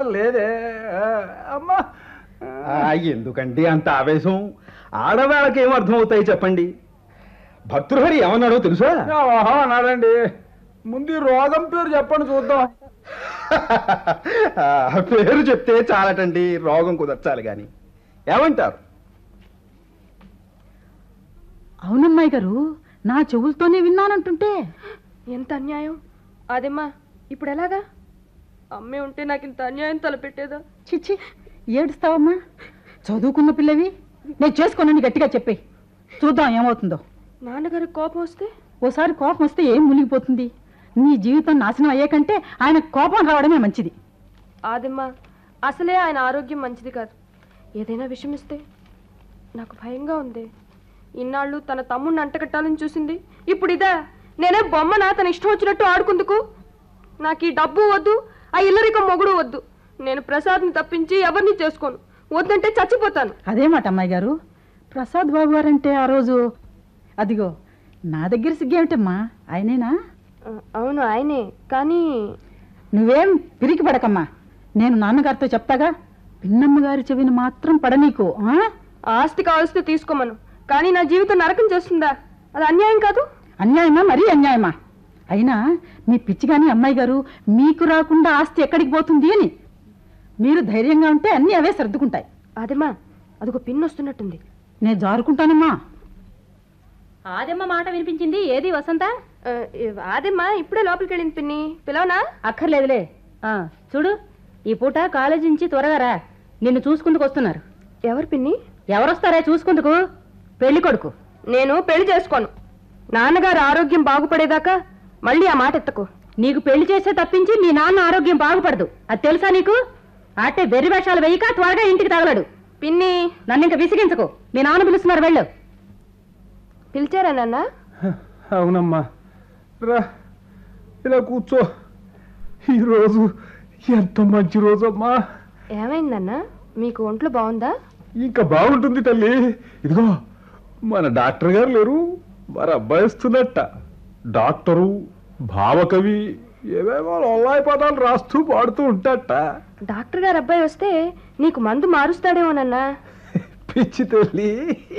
లేదే ఆ, అమ్మా ఆ, ఎందుకండి అంత ఆవేశం ఆడవాళ్ళకి ఏం అర్థమవుతాయి చెప్పండి భర్తృహరి ఏమన్నాడో తెలుసా ఓహో అన్నాడండి ముందు ఈ రోగం పేరు చెప్పండి చూద్దాం ఆ, పేరు చెప్తే చాలటండి రోగం కుదర్చాలి గాని ఏమంటారు అవునమ్మాయి గారు నా చెవులతోనే విన్నానంటుంటే ఎంత అన్యాయం అదేమ్మా ఇప్పుడు ఎలాగా అమ్మే ఉంటే నాకు ఇంత అన్యాయం తలపెట్టేదా చిచ్చి ఏడుస్తావమ్మా చదువుకున్న పిల్లవి నేను చేసుకోనని గట్టిగా చెప్పే చూద్దాం ఏమవుతుందో నాన్నగారికి కోపం వస్తే ఓసారి కోపం వస్తే ఏం మునిగిపోతుంది నీ జీవితం నాశనం అయ్యే కంటే ఆయన కోపం రావడమే మంచిది ఆదమ్మా అసలే ఆయన ఆరోగ్యం మంచిది కాదు ఏదైనా విషయం ఇస్తే నాకు భయంగా ఉంది ఇన్నాళ్ళు తన తమ్ముడిని అంటకట్టాలని చూసింది ఇప్పుడు ఇదే నేనే బొమ్మన తన ఇష్టం వచ్చినట్టు ఆడుకుందుకు నాకు ఈ డబ్బు వద్దు ఆ ఇల్లరికం మొగుడు వద్దు నేను ప్రసాద్ని తప్పించి ఎవరిని చేసుకోను వద్దంటే చచ్చిపోతాను అదే మాట అమ్మాయి గారు ప్రసాద్ బాబు గారంటే ఆ రోజు అదిగో నా దగ్గర సిగ్గేమిటమ్మా ఆయనేనా ఆ, అవును ఆయనే కానీ నువ్వేం పిరికి పడకమ్మా నేను నాన్నగారితో చెప్తాగా పిన్నమ్మ గారి చెవిని మాత్రం పడనీకు ఆ? ఆస్తి కావలిస్తే తీసుకోమను కానీ నా జీవితం నరకం చేస్తుందా అది అన్యాయం కాదు అన్యాయమా మరీ అన్యాయమా అయినా మీ పిచ్చిగాని అమ్మాయి గారు మీకు రాకుండా ఆస్తి ఎక్కడికి పోతుంది అని మీరు ధైర్యంగా ఉంటే అన్నీ అవే సర్దుకుంటాయి అదేమా అదొక పిన్ వస్తున్నట్టుంది నేను జారుకుంటానమ్మా ఆదమ్మ మాట వినిపించింది ఏది వసంత ఆ, అదేమ్మా ఇప్పుడే లోపలికి వెళ్ళింది పిన్ని పిలవనా అక్కర్లేదులే ఆ, చూడు ఈ పూట కాలేజీ నుంచి త్వరగా రా నిన్ను చూసుకుందుకు వస్తున్నారు ఎవరు పిన్ని ఎవరొస్తారా చూసుకుందుకు పెళ్లి కొడుకు నేను పెళ్లి చేసుకోను నాన్నగారు ఆరోగ్యం బాగుపడేదాకా మళ్ళీ ఆ మాట ఎత్తకు నీకు పెళ్లి చేస్తే తప్పించి మీ నాన్న ఆరోగ్యం బాగుపడదు అది తెలుసా నీకు అట్టే వెర్రి వేషాలు వేయక త్వరగా ఇంటికి తగలడు పిన్ని నన్ను ఇంకా విసిగించకు మీ నాన్న పిలుస్తున్నారు వెళ్ళు పిలిచారా నాన్న అవునమ్మా రా ఇలా కూర్చో ఈరోజు ఎంత మంచి రోజమ్మా ఏమైందన్నా మీకు ఒంట్లో బాగుందా ఇంకా బాగుంటుంది తల్లి ఇదిగో మన డాక్టర్ గారు లేరు మరి అబ్బాయి వస్తున్నట్ట డాక్టరు భావకవి ఏవేవో లొల్లాయి పదాలు రాస్తూ పాడుతూ ఉంటాట డాక్టర్ గారు అబ్బాయి వస్తే నీకు మందు మారుస్తాడేమోనన్నా పిచ్చి తల్లి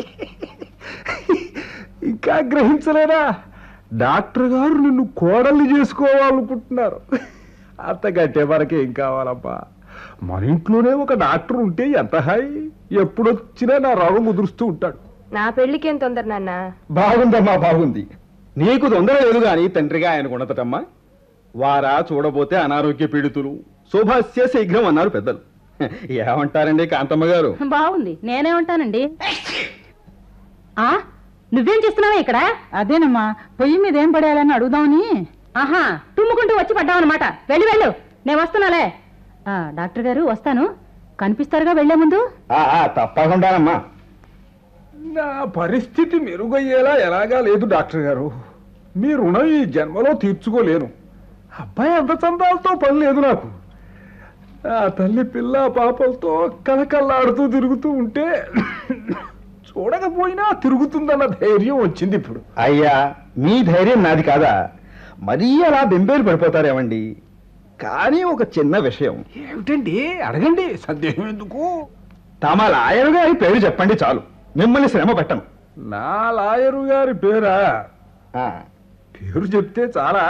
ఇంకా గ్రహించలేదా డాక్టర్ గారు నిన్ను కోడల్ని చేసుకోవాలనుకుంటున్నారు అంత గట్టే వరకు ఏం కావాలబ్బా మన ఇంట్లోనే ఒక డాక్టర్ ఉంటే ఎంత హాయి ఎప్పుడొచ్చినా నా రోగం కుదురుస్తూ ఉంటాడు నా పెళ్లికేం తొందర నాన్న బాగుందమ్మా బాగుంది నీకు తొందర లేదు గాని తండ్రిగా ఆయన ఉండతటమ్మా వారా చూడబోతే అనారోగ్య పీడితులు శోభాస్య శీఘ్రం అన్నారు పెద్దలు ఏమంటారండి కాంతమ్మ గారు బాగుంది నేనేమంటానండి ఆ నువ్వేం చేస్తున్నావా ఇక్కడ అదేనమ్మా పొయ్యి మీద ఏం పడేయాలని అడుగుదామని ఆహా తుమ్ముకుంటూ వచ్చి పడ్డావన్నమాట వెళ్ళి వెళ్ళు నేను వస్తున్నాలే ఆ, డాక్టర్ గారు వస్తాను కనిపిస్తారుగా వెళ్లే ముందు ఆ, ఆ, తప్పకుండానమ్మా నా పరిస్థితి మెరుగయ్యేలా ఎలాగా లేదు డాక్టర్ గారు మీ రుణం ఈ జన్మలో తీర్చుకోలేను అబ్బాయి అంత చందాలతో పని లేదు నాకు ఆ తల్లి పిల్ల పాపలతో కలకల్లాడుతూ తిరుగుతూ ఉంటే చూడకపోయినా తిరుగుతుందన్న ధైర్యం వచ్చింది ఇప్పుడు అయ్యా మీ ధైర్యం నాది కాదా మరీ అలా బెంబేలు పడిపోతారేమండి కానీ ఒక చిన్న విషయం ఏమిటండి అడగండి సందేహం ఎందుకు తమ లాయరు గారి పేరు చెప్పండి చాలు మిమ్మల్ని శ్రమ పెట్టను నా లాయరు గారి పేరా ఆ, పేరు చెప్తే చాలా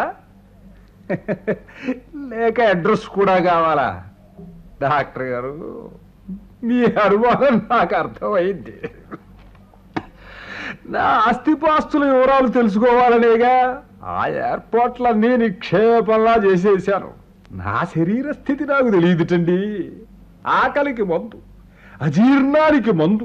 లేక అడ్రస్ కూడా కావాలా డాక్టర్ గారు మీ అనుమానం నాకు అర్థమైంది నా ఆస్తిపాస్తుల వివరాలు తెలుసుకోవాలనేగా ఆ ఏర్పాట్లన్నీ నిక్షేపంలా చేసేశాను నా శరీర స్థితి నాకు తెలియదుటండి ఆకలికి మందు అజీర్ణానికి మందు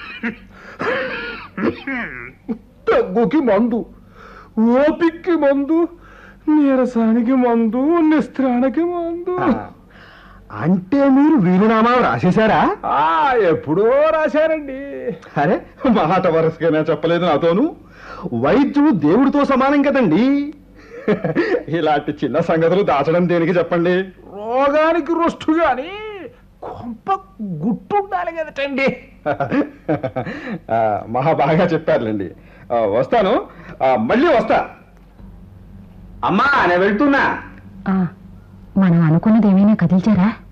దగ్గుకి మందు ఓపిక్కి మందు నీరసానికి మందు నిస్త్రానికి మందు ఆ, అంటే మీరు వీరునామా రాసేశారా ఆ ఎప్పుడో రాశారండి అరే మాట వరుసగా చెప్పలేదు నాతోను వైద్యుడు దేవుడితో సమానం కదండి ఇలాంటి చిన్న సంగతులు దాచడం దేనికి చెప్పండి రోగానికి రుష్టు గాని కొంప గుట్టు ఉండాలి కదటండి ఆ, మహా బాగా చెప్పారులేండి ఆ, వస్తాను ఆ, మళ్ళీ వస్తా అమ్మా నేను వెళ్తున్నా మనం అనుకున్నది ఏమైనా కదిల్చారా